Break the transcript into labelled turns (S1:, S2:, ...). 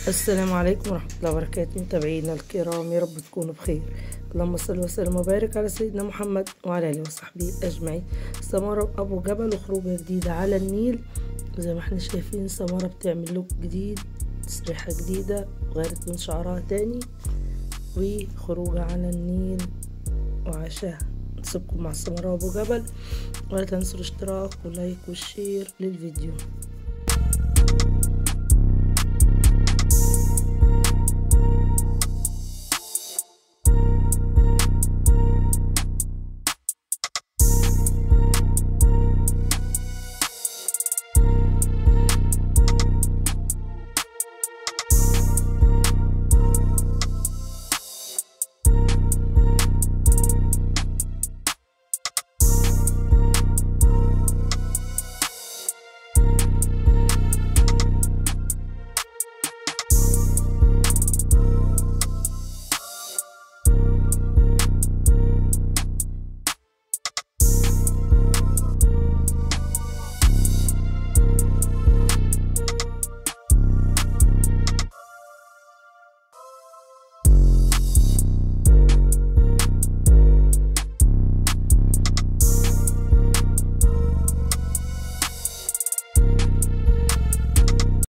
S1: السلام عليكم ورحمة الله وبركاته متابعينا الكرام يا رب تكونوا بخير اللهم صل وسلم وبارك على سيدنا محمد وعلى آله وصحبه أجمعين سمارة أبو جبل وخروجة جديدة على النيل زي ما احنا شايفين سمارة بتعمل لوك جديد تسريحة جديدة غيرت من شعرها تاني وخروجة على النيل وعشاء نسيبكم مع السمارة أبو جبل ولا تنسوا الاشتراك واللايك والشير للفيديو